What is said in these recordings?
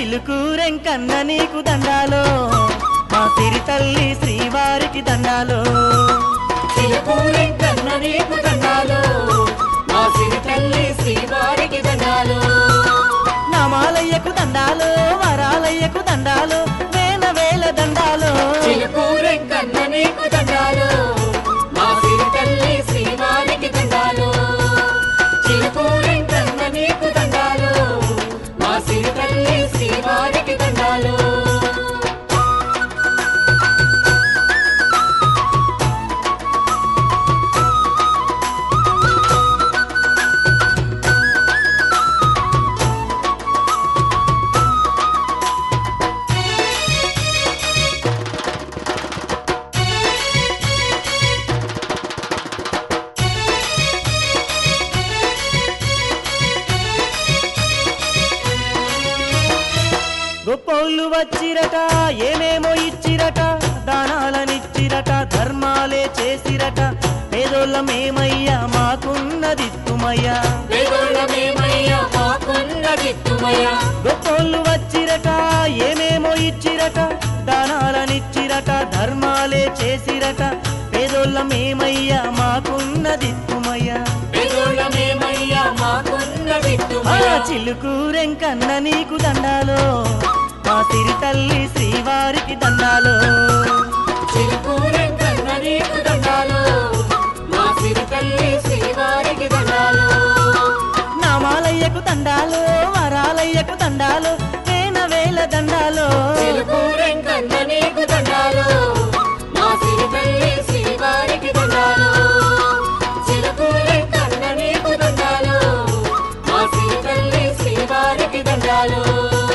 చిలుకూరెంకన్న నీకు దండాలో మా సిరి తల్లి శ్రీవారికి దండాలో చిలుకూరెంకన్న నీకు దండాలు మా సిరి తల్లి శ్రీవారికి దండాలు నామాలయ్యకు దండాలో వరాలయ్యకు దండాలో వేల వేల దండాలో చిలుకూరెంకన్న నీకు దండాలు మా సిరి తల్లి శ్రీవారికి దండాలు చిలుకూరెంకన్న నీకు దండాలు మా సిరి తల్లి శ్రీవారికి దండాలు గొప్పోళ్ళు వచ్చిరట ఏమేమో ఇచ్చిరట దానాలనిచ్చిరట ధర్మాలే చేసిరట పేదోళ్ళమేమయ్యా మాకున్నదిత్తుమయ్యా వేదోళమేమయ్యా మాకున్న గిట్టుమయ్యా గొప్పోళ్ళు వచ్చిరట ఏమేమో ఇచ్చిరట దానాలనిచ్చిరట ధర్మాలే చేసిరట పేదోళ్ళమేమయ్యా మాకున్నదిత్తుమయ్యా వేదోళమేమయ్యా మాకున్న ఆ గిట్టుమయ్యా చిలుకూరెంకన్న నీకు దండాలో మా సిరి తల్లి శ్రీవారికి దండాలో చిలుకూరెంకన్న నీకు దండాలు మా సిరి తల్లి శ్రీవారికి దండాలు నామాలయ్యకు దండాలో వరాలయ్యకు దండాలో వేల వేల దండాలో చిలుకూరెంకన్న నీకు దండాలు మా సిరి తల్లి శ్రీవారికి దండాలు చిలుకూరెంకన్న నీకు దండాలు మా సిరి తల్లి శ్రీవారికి దండాలు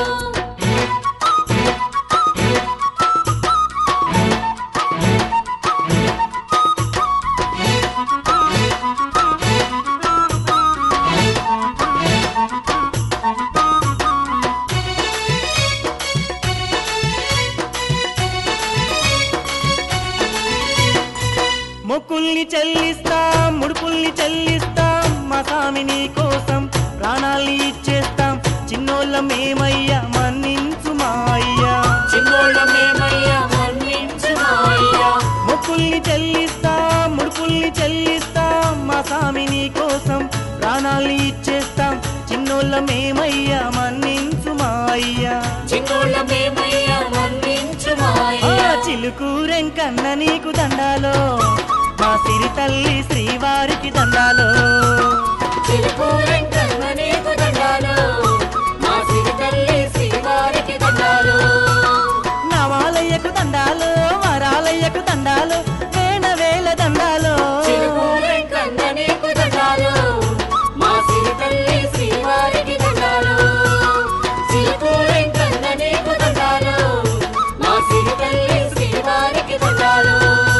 మొక్కుల్ని చెల్లిస్తాం ముడుపుల్ని చెల్లిస్తాం మా స్వామి నీ కోసం ప్రాణాల్ని ఇచ్చేస్తాం చిన్నోళ్ళం ఏమయ్యా మన్నించు మా అయ్యా చిన్నోళ్ళమేమయ్యా మన్నించు మా అయ్యా మొక్కుల్ని చెల్లిస్తాం ముడుపుల్ని చెల్లిస్తాం మా స్వామి నీ కోసం ప్రాణాల్ని ఇచ్చేస్తాం చిన్నోళ్ళం ఏమయ్యా మన్నించు మా అయ్యా చిన్నోళ్ళమేమయ్యా మన్నించు మా ఆ అయ్యా చిలుకూరెంకన్న నీకు దండాలో మా సిరి తల్లి శ్రీవారికి దండాలో చిలుకూరెంకన్న నీకు దండాలు మా సిరి తల్లి శ్రీవారికి దండాలు నవాలయ్యకు దండాలు వరాలయ్యకు దండాలు వేల వేల దండాలు చిలుకూరెంకన్న నీకు దండాలు మా సిరి తల్లి శ్రీవారికి దండాలు చిలుకూరెంకన్న నీకు దండాలు మా సిరి తల్లి శ్రీవారికి దండాలు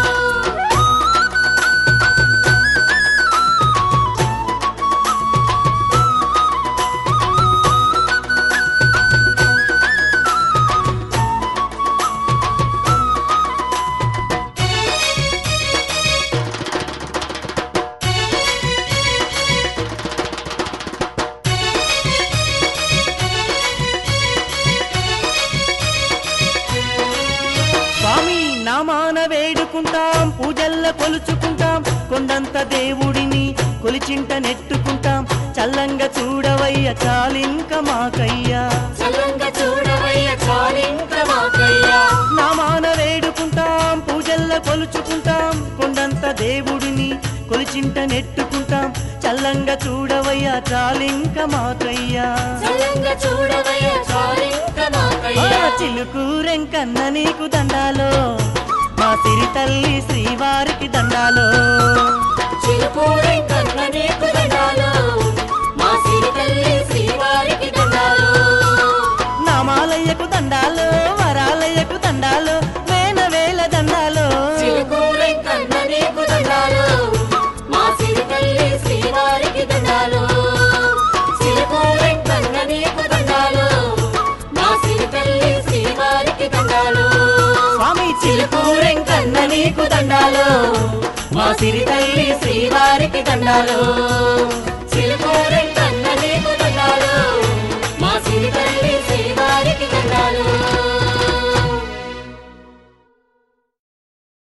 స్వామి నామాన వేడుకుంటాం పూజల్ల కొలుచుకుంటాం కొండంత దేవుడిని కొలిచింట నెట్టుకుంటాం చల్లంగా చూడవయ్య చాలింక మాకయ్యా చల్లంగా చూడవయ్య చాలింక మాకయ్యా నామాన వేడుకుంటాం పూజల్ల కొలుచుకుంటాం కొండంత దేవుడిని కొలిచింట నెట్టుకుంటాం చల్లంగా చూడవయ్య చాలింక మాకయ్యా చల్లంగా చూడవయ్య చాలింక ఆ మాకయ్యా చిలుకూరెంకన్న నీకు దండాలో మా సిరి తల్లి శ్రీవారికి దండాలో చిలుకూరెంకన్న నీకు దండాలు మా సిరి తల్లి శ్రీవారికి దండాలు నామాలయ్యకు దండాలు వరాలయ్యకు దండాలు వేల వేల దండాలు చిలుకూరెంకన్న నీకు దండాలు మా సిరి తల్లి శ్రీవారికి దండాలు చిలుకూరెంకన్న నీకు దండాలు మా సిరి తల్లి శ్రీవారికి దండాలు స్వామి చిలుకూరెంకన్న నీకు దండాలు మా సిరి తల్లి శ్రీవారికి దండాలు చిలుకూరెంకన్న